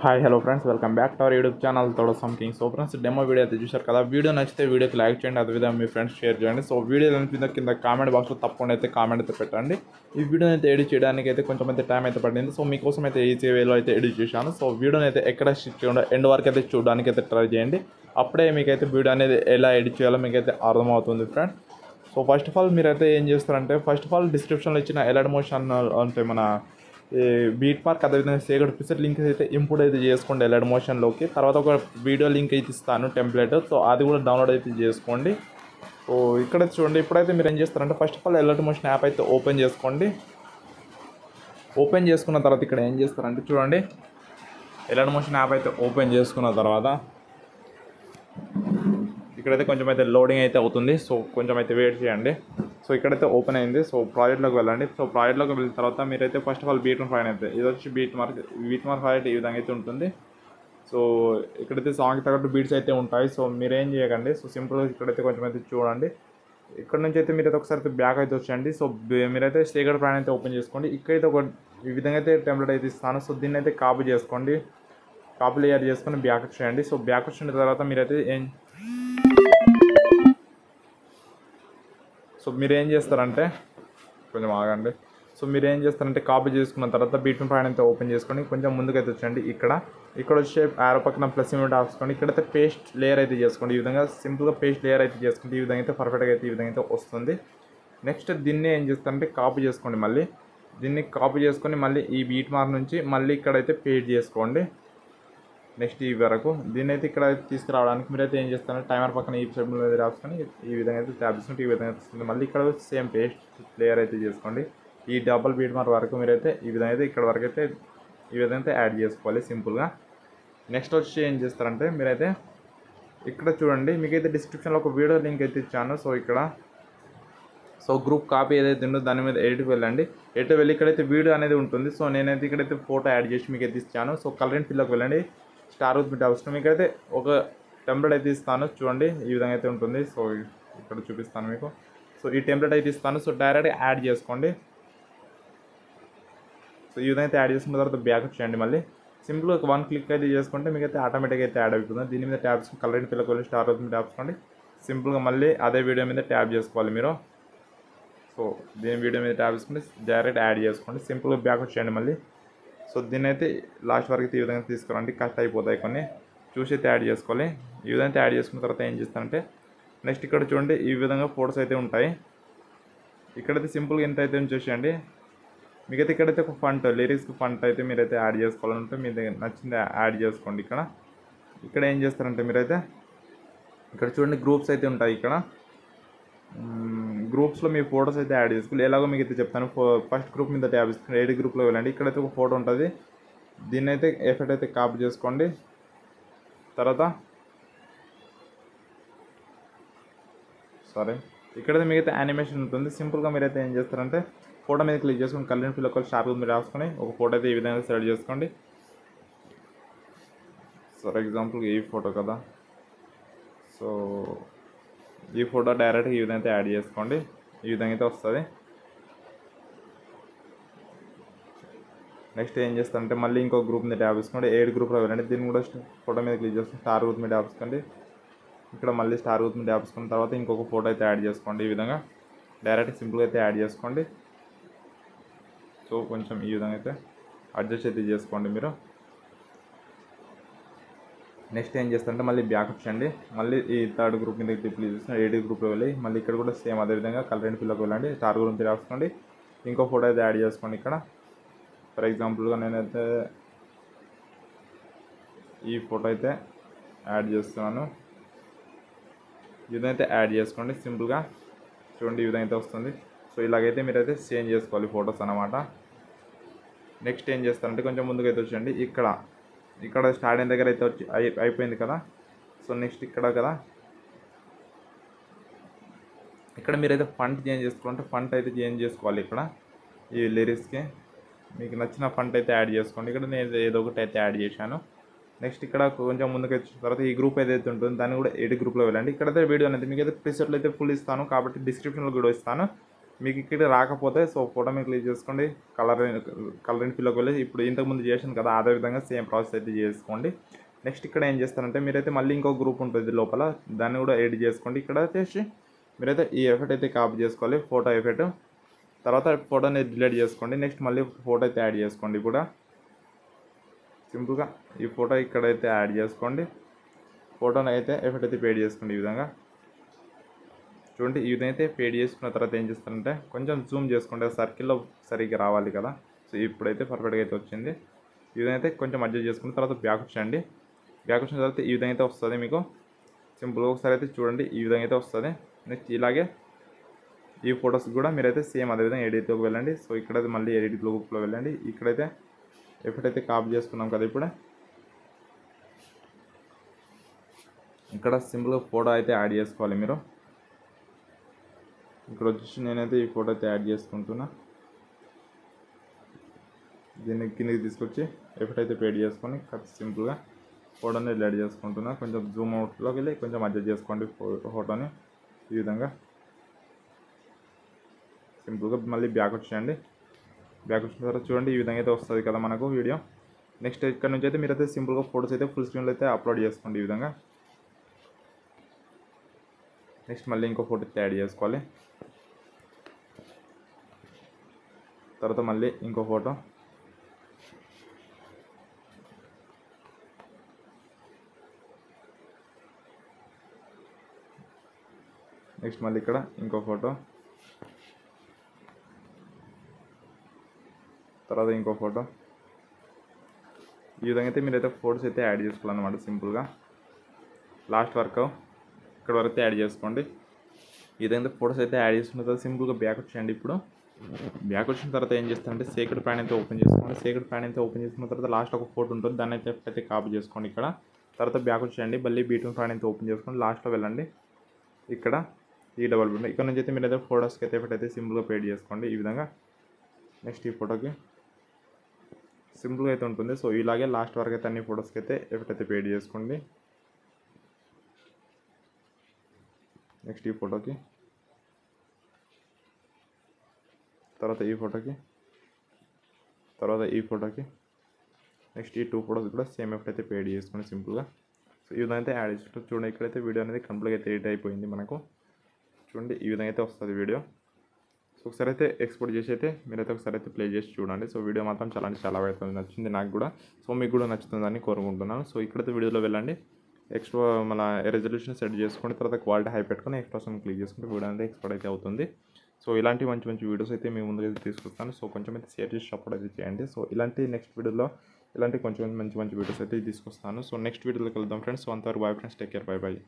hi hello friends welcome back to our YouTube channel తోడ something so friends demo video అయితే చూశారు కదా video నచ్చితే వీడియోకి లైక్ చేయండి అదేవిధంగా మీ ఫ్రెండ్స్ షేర్ చేయండి సో వీడియో అనిపించిన కింద కామెంట్ బాక్స్లో తప్పకుండా అయితే కామెంట్ అయితే పెట్టండి ఈ వీడియోని అయితే ఎడిట్ చేయడానికి అయితే కొంచెం అయితే టైం అయితే పడింది సో మీకోసం అయితే ఈజీ వేలో అయితే ఎడిట్ చేశాను సో వీడియోని అయితే ఎక్కడ స్టిచ్ చేయకుండా ఎండ్ వరకు అయితే చూడడానికి అయితే ట్రై చేయండి అప్పుడే మీకైతే వీడియో అనేది ఎలా ఎడిట్ చేయాలో మీకైతే అర్థమవుతుంది friend so first of all మీరైతే ఏం చేస్తారంటే ఫస్ట్ ఆఫ్ ఆల్ డిస్క్రిప్షన్లో ఇచ్చిన ఎలర్ట్ మోషన్ అంటే మన ఈ బీట్ పార్క్ అదేవిధంగా సేగడ్ పిక్చర్ లింక్ అయితే ఇంపోర్ట్ అయితే చేసుకోండి ఎలర్ట్ మోషన్లోకి తర్వాత ఒక వీడియో లింక్ అయితే ఇస్తాను టెంప్లెట్ సో అది కూడా డౌన్లోడ్ అయితే చేసుకోండి సో ఇక్కడ చూడండి ఇప్పుడైతే మీరు ఏం చేస్తారంటే first of all Alight motion app అయితే ఓపెన్ చేసుకోండి ఓపెన్ చేసుకున్న తర్వాత ఇక్కడ ఏం చేస్తారంటే చూడండి ఎలర్ట్ మోషన్ యాప్ అయితే ఓపెన్ చేసుకున్న తర్వాత ఇక్కడైతే కొంచెం అయితే లోడింగ్ అయితే అవుతుంది సో కొంచెం అయితే వెయిట్ చేయండి సో ఇక్కడైతే ఓపెన్ అయింది సో ప్రాజెక్ట్లోకి వెళ్ళండి సో ప్రాజెక్ట్లోకి వెళ్ళిన తర్వాత మీరైతే first of all beat fine అయితే ఇది వచ్చి beat mark beat mark project ఈ విధంగా అయితే ఉంటుంది సో ఇక్కడైతే సాంగ్ తగ్గట్టు బీట్స్ అయితే ఉంటాయి సో మీరేం చేయకండి సో సింపుల్గా ఇక్కడైతే కొంచెం అయితే చూడండి ఇక్కడ నుంచి అయితే మీరైతే ఒకసారి బ్యాక్ అయితే వచ్చేయండి సో బే- మీరైతే స్టేగర్ ప్లాన్ అయితే ఓపెన్ చేసుకోండి ఇక్కడైతే ఒక ఈ విధంగా అయితే టెంప్లెట్ అయితే ఇస్తాను సో దీన్ని అయితే కాపీ చేసుకోండి కాపీ లేయర్ చేసుకొని బ్యాక్ వచ్చేయండి సో బ్యాక్ వచ్చిన తర్వాత మీరైతే ఏం సో మీరు ఏం చేస్తారంటే కొంచెం ఆగండి సో మీరు ఏం చేస్తారంటే కాపీ చేసుకున్న తర్వాత బీట్మెన్ పాయింట్ అయితే ఓపెన్ చేసుకొని కొంచెం ముందుకైతే వచ్చండి ఇక్కడ ఇక్కడ వచ్చే ఆరో పక్కన ప్లస్ ఇమేట్ ఆపుకోండి ఇక్కడైతే పేస్ట్ లేయర్ అయితే చేసుకోండి ఈ విధంగా సింపుల్గా పేస్ట్ లేయర్ అయితే చేసుకుంటే ఈ విధంగా అయితే పర్ఫెక్ట్గా అయితే ఈ విధంగా అయితే వస్తుంది నెక్స్ట్ దీన్ని ఏం చేస్తారంటే కాపీ చేసుకోండి మళ్ళీ దీన్ని కాపీ చేసుకొని మళ్ళీ ఈ బీట్ మార్క్ నుంచి మళ్ళీ ఇక్కడైతే పేస్ట్ చేసుకోండి నెక్స్ట్ ఈ వరకు దీన్ని అయితే ఇక్కడ తీసుకురావడానికి మీరైతే ఏం చేస్తారంటే టైమర్ పక్కన ఈ సైడ్ మీద రాసుకొని ఈ విధంగా అయితే ట్యాబ్ చేసుకుంటే ఈ విధంగా అయితే వస్తుంది మళ్ళీ ఇక్కడ సేమ్ పేస్ట్ లేయర్ అయితే చేసుకోండి ఈ డబల్ బీట్ మార్క్ వరకు మీరైతే ఈ విధంగా అయితే ఇక్కడ వరకు అయితే ఈ విధంగా అయితే యాడ్ చేసుకోవాలి సింపుల్గా నెక్స్ట్ వచ్చి ఏం చేస్తారంటే మీరైతే ఇక్కడ చూడండి మీకైతే డిస్క్రిప్షన్లో ఒక వీడియో లింక్ అయితే ఇచ్చాను సో ఇక్కడ సో గ్రూప్ కాపీ ఏదైతే ఉందో దాని మీద ఎడిట్ వెళ్ళండి ఎడిట్ వెళ్ళి ఇక్కడైతే వీడియో అనేది ఉంటుంది సో నేనైతే ఇక్కడైతే ఫోటో యాడ్ చేసి మీకు అయితే ఇచ్చాను సో కలర్ అండ్ ఫిల్లోకి వెళ్ళండి స్టార్ విత్ బిట్ అవసరం మీకైతే ఒక టెంప్లెట్ అయితే ఇస్తాను చూడండి ఈ విధంగా అయితే ఉంటుంది సో ఇక్కడ చూపిస్తాను మీకు సో ఈ టెంప్లెట్ అయితే ఇస్తాను సో డైరెక్ట్ యాడ్ చేసుకోండి సో ఈ విధంగా అయితే యాడ్ చేసుకున్న తర్వాత బ్యాక్ చేయండి మళ్ళీ సింపుల్గా వన్ క్లిక్ అయితే చేసుకుంటే మీకు అయితే ఆటోమేటిక్గా అయితే యాడ్ అవుతుంది దీని మీద ట్యాబ్స్ కలర్ అండ్ ఫిల్లోకి వెళ్ళి స్టార్ విత్ ట్యాబ్ చేసుకోండి సింపుల్గా మళ్ళీ అదే వీడియో మీద ట్యాప్ చేసుకోవాలి మీరు సో దీని వీడియో మీద ట్యాప్ చేసుకుంటే డైరెక్ట్ యాడ్ చేసుకోండి సింపుల్గా బ్యాక్ వచ్చేయండి మళ్ళీ సో దీన్ని అయితే లాస్ట్ వరకు అయితే ఈ విధంగా తీసుకురండి కట్ అయిపోతాయి కొన్ని చూసి అయితే యాడ్ చేసుకోవాలి ఈ విధంగా అయితే యాడ్ చేసుకున్న తర్వాత ఏం చేస్తానంటే నెక్స్ట్ ఇక్కడ చూడండి ఈ విధంగా ఫోటోస్ అయితే ఉంటాయి ఇక్కడైతే సింపుల్గా ఎంత అయితే చూసేయండి మీకైతే ఇక్కడైతే ఒక ఫంట్ లిరిక్స్ ఫంట్ అయితే మీరైతే యాడ్ చేసుకోవాలంటే మీ దగ్గర నచ్చింది యాడ్ చేసుకోండి ఇక్కడ ఇక్కడ ఏం చేస్తారంటే మీరైతే ఇక్కడ చూడండి గ్రూప్స్ అయితే ఉంటాయి ఇక్కడ గ్రూప్స్లో మీ ఫొటోస్ అయితే యాడ్ చేసుకోవాలి ఎలాగో మీకు అయితే చెప్తాను ఫస్ట్ గ్రూప్ మీద ట్యాబ్ చేసుకుని ఎయిట్ గ్రూప్లో వెళ్ళండి ఇక్కడైతే ఒక ఫోటో ఉంటుంది దీన్ని అయితే ఎఫెక్ట్ అయితే కాపీ చేసుకోండి తర్వాత సారీ ఇక్కడైతే మీకైతే యానిమేషన్ ఉంటుంది సింపుల్గా మీరైతే ఏం చేస్తారంటే ఫోటో మీద క్లిక్ చేసుకొని కలర్ ఫిల్ ఒక షార్ప్ మీరు రాసుకొని ఒక ఫోటో అయితే ఈ విధంగా సెలెక్ట్ చేసుకోండి ఫర్ ఎగ్జాంపుల్ ఈ ఫోటో కదా సో ఈ ఫోటో డైరెక్ట్గా ఈ విధంగా అయితే యాడ్ చేసుకోండి ఈ విధంగా అయితే వస్తుంది నెక్స్ట్ ఏం చేస్తారంటే మళ్ళీ ఇంకో గ్రూప్ మీద ట్యాబ్ చేసుకోండి ఏడు గ్రూప్లో వెళ్ళండి దీన్ని కూడా ఫోటో మీద క్లిక్ చేసుకుని స్టార్ గ్రూప్ మీద ట్యాబ్ చేసుకోండి ఇక్కడ మళ్ళీ స్టార్ గ్రూప్ మీద ట్యాబ్ చేసుకున్న తర్వాత ఇంకొక ఫోటో అయితే యాడ్ చేసుకోండి ఈ విధంగా డైరెక్ట్ సింపుల్గా అయితే యాడ్ చేసుకోండి సో కొంచెం ఈ విధంగా అయితే అడ్జస్ట్ అయితే చేసుకోండి మీరు నెక్స్ట్ ఏం చేస్తారంటే మళ్ళీ బ్యాక్ వచ్చండి మళ్ళీ ఈ థర్డ్ గ్రూప్ మీద క్లిక్ చేసిన ఎయిట్ గ్రూప్లో వెళ్ళి మళ్ళీ ఇక్కడ కూడా సేమ్ అదే విధంగా కలర్ అండ్ ఫిల్లోకి వెళ్ళండి స్టార్ గ్రూప్ మీద రాసుకోండి ఇంకో ఫోటో అయితే యాడ్ చేసుకోండి ఇక్కడ ఫర్ ఎగ్జాంపుల్గా నేనైతే ఈ ఫోటో అయితే యాడ్ చేస్తున్నాను ఈ విధంగా అయితే యాడ్ చేసుకోండి సింపుల్గా చూడండి ఈ విధంగా అయితే వస్తుంది సో ఇలాగైతే మీరైతే చేంజ్ చేసుకోవాలి ఫొటోస్ అన్నమాట నెక్స్ట్ ఏం చేస్తారంటే కొంచెం ముందుకు అయితే వచ్చండి ఇక్కడ ఇక్కడ స్టార్టింగ్ దగ్గర అయితే వచ్చి అయి అయిపోయింది కదా సో నెక్స్ట్ ఇక్కడ కదా ఇక్కడ మీరైతే ఫంట్ చేంజ్ చేసుకోవాలంటే ఫంట్ అయితే చేంజ్ చేసుకోవాలి ఇక్కడ ఈ లిరిక్స్కి మీకు నచ్చిన ఫంట్ అయితే యాడ్ చేసుకోండి ఇక్కడ నేను ఏదో ఒకటి అయితే యాడ్ చేశాను నెక్స్ట్ ఇక్కడ కొంచెం ముందుకు వచ్చిన తర్వాత ఈ గ్రూప్ ఏదైతే ఉంటుందో దాన్ని కూడా ఎయిట్ గ్రూప్లో వెళ్ళండి ఇక్కడైతే వీడియో అనేది మీకు అయితే ప్రిసెట్లో అయితే ఫుల్ ఇస్తాను కాబట్టి డిస్క్రిప్షన్లో కూడా ఇస్తాను మీకు ఇక్కడ రాకపోతే సో ఫోటో మీద క్లిక్ చేసుకోండి కలర్ కలర్ అండ్ ఫిల్లోకి వెళ్ళి ఇప్పుడు ఇంతకుముందు చేసాను కదా అదే విధంగా సేమ్ ప్రాసెస్ అయితే చేసుకోండి నెక్స్ట్ ఇక్కడ ఏం చేస్తారంటే మీరైతే మళ్ళీ ఇంకో గ్రూప్ ఉంటుంది లోపల దాన్ని కూడా ఎడిట్ చేసుకోండి ఇక్కడ వచ్చేసి మీరైతే ఈ ఎఫెక్ట్ అయితే కాపీ చేసుకోవాలి ఫోటో ఎఫెక్ట్ తర్వాత ఫోటోని డిలీట్ చేసుకోండి నెక్స్ట్ మళ్ళీ ఫోటో అయితే యాడ్ చేసుకోండి ఇప్పుడు సింపుల్గా ఈ ఫోటో ఇక్కడైతే యాడ్ చేసుకోండి ఫోటోని అయితే ఎఫెక్ట్ అయితే పేడ్ చేసుకోండి ఈ విధంగా చూడండి ఈ విధంగా అయితే పేడ్ చేసుకున్న తర్వాత ఏం చేస్తారంటే కొంచెం జూమ్ చేసుకోండి సర్కిల్లో సరిగ్గా రావాలి కదా సో ఇప్పుడైతే పర్ఫెక్ట్గా అయితే వచ్చింది ఈ విధంగా అయితే కొంచెం అడ్జస్ట్ చేసుకున్న తర్వాత బ్యాక్ వచ్చేయండి బ్యాక్ వచ్చిన తర్వాత ఈ విధంగా అయితే వస్తుంది మీకు సింపుల్గా ఒకసారి అయితే చూడండి ఈ విధంగా అయితే వస్తుంది నెక్స్ట్ ఇలాగే ఈ ఫొటోస్ కూడా మీరైతే సేమ్ అదేవిధంగా ఎడిట్లోకి వెళ్ళండి సో ఇక్కడైతే మళ్ళీ ఎడిట్ గ్రూప్లో వెళ్ళండి ఇక్కడైతే ఎప్పుడైతే కాపీ చేసుకున్నాం కదా ఇప్పుడే ఇక్కడ సింపుల్గా ఫోటో అయితే యాడ్ చేసుకోవాలి మీరు ఇక్కడ వచ్చేసి నేనైతే ఈ ఫోటో అయితే యాడ్ చేసుకుంటున్నా దీన్ని కిందకి తీసుకొచ్చి ఎఫెక్ట్ అయితే పేడ్ చేసుకొని కట్ సింపుల్గా ఫోటోని యాడ్ చేసుకుంటున్నా కొంచెం జూమ్ అవుట్లోకి వెళ్ళి కొంచెం అడ్జస్ట్ చేసుకోండి ఫో- ఫోటోని ఈ విధంగా సింపుల్గా మళ్ళీ బ్యాక్ వచ్చేయండి బ్యాక్ వచ్చిన తర్వాత చూడండి ఈ విధంగా అయితే వస్తుంది కదా మనకు వీడియో నెక్స్ట్ ఇక్కడ నుంచి అయితే మీరైతే సింపుల్గా ఫోటోస్ అయితే ఫుల్ స్క్రీన్లో అయితే అప్లోడ్ చేసుకోండి ఈ విధంగా నెక్స్ట్ మళ్ళీ ఇంకో ఫోటో అయితే యాడ్ చేసుకోవాలి తర్వాత మళ్ళీ ఇంకో ఫోటో నెక్స్ట్ మళ్ళీ ఇక్కడ ఇంకో ఫోటో తర్వాత ఇంకో ఫోటో ఈ విధంగా అయితే మీరైతే ఫోటోస్ అయితే యాడ్ చేసుకోవాలన్నమాట సింపుల్గా లాస్ట్ వరకు ఇక్కడ వరకు అయితే యాడ్ చేసుకోండి ఈ విధంగా ఫోటోస్ అయితే యాడ్ చేసుకున్న తర్వాత సింపుల్గా బ్యాక్ వచ్చేయండి ఇప్పుడు బ్యాక్ వచ్చిన తర్వాత ఏం చేస్తారంటే సేక్రెడ్ ప్యాన్ అయితే ఓపెన్ చేసుకోండి సేక్రెడ్ ప్యాన్ అయితే ఓపెన్ చేసుకున్న తర్వాత లాస్ట్ ఒక ఫోటో ఉంటుంది దాన్ని అయితే అయితే కాపీ చేసుకోండి ఇక్కడ తర్వాత బ్యాక్ వచ్చేయండి మళ్ళీ బీటూన్ ప్యాన్ అయితే ఓపెన్ చేసుకోండి లాస్ట్లో వెళ్ళండి ఇక్కడ ఈ డబల్ బటన్ ఇక్కడ నుంచి అయితే మీరు అయితే ఫోటోస్కి అయితే ఎఫెక్ట్ అయితే సింపుల్గా పేడ్ చేసుకోండి ఈ విధంగా నెక్స్ట్ ఈ ఫోటోకి సింపుల్గా అయితే ఉంటుంది సో ఇలాగే లాస్ట్ వరకు అయితే అన్ని ఫొటోస్కి అయితే ఎఫెక్ట్ అయితే పేడ్ చేసుకోండి నెక్స్ట్ ఈ ఫోటోకి తర్వాత ఈ ఫోటోకి తర్వాత ఈ ఫోటోకి నెక్స్ట్ ఈ టూ ఫోటోస్ కూడా సేమ్ ఎఫెక్ట్ అయితే పేడ్ చేసుకోండి సింపుల్గా సో ఈ విధంగా అయితే యాడ్ చేసుకుంటూ చూడండి ఇక్కడైతే వీడియో అనేది కంప్లీట్గా అయితే ఎడిట్ అయిపోయింది మనకు చూడండి ఈ విధంగా అయితే వస్తుంది వీడియో సో ఒకసారి అయితే ఎక్స్పోర్ట్ చేసి అయితే మీరైతే ఒకసారి అయితే ప్లే చేసి చూడండి సో వీడియో మాత్రం చాలా అంటే చాలా అయితే నచ్చింది నాకు కూడా సో మీకు కూడా నచ్చుతుందని కోరుకుంటున్నాను సో ఇక్కడైతే వీడియోలో వెళ్ళండి ఎక్స్ట్రా మన రెజల్యూషన్ సెట్ చేసుకోండి తర్వాత క్వాలిటీ హై పెట్టుకొని ఎక్స్ట్రా క్లిక్ చేసుకుంటే వీడియో అనేది ఎక్స్పోర్ట్ అయితే అవుతుంది సో ఇలాంటి మంచి మంచి వీడియోస్ అయితే మీ ముందుకు అయితే తీసుకొస్తాను సో కొంచెం అయితే షేర్ చేసి సపోర్ట్ అయితే చేయండి సో ఇలాంటి నెక్స్ట్ వీడియోలో ఇలాంటి కొంచెం మంచి మంచి వీడియోస్ అయితే తీసుకొస్తాను సో నెక్స్ట్ వీడియోలో కలుద్దాం ఫ్రెండ్స్ సో అంతవరకు bye friends take care bye by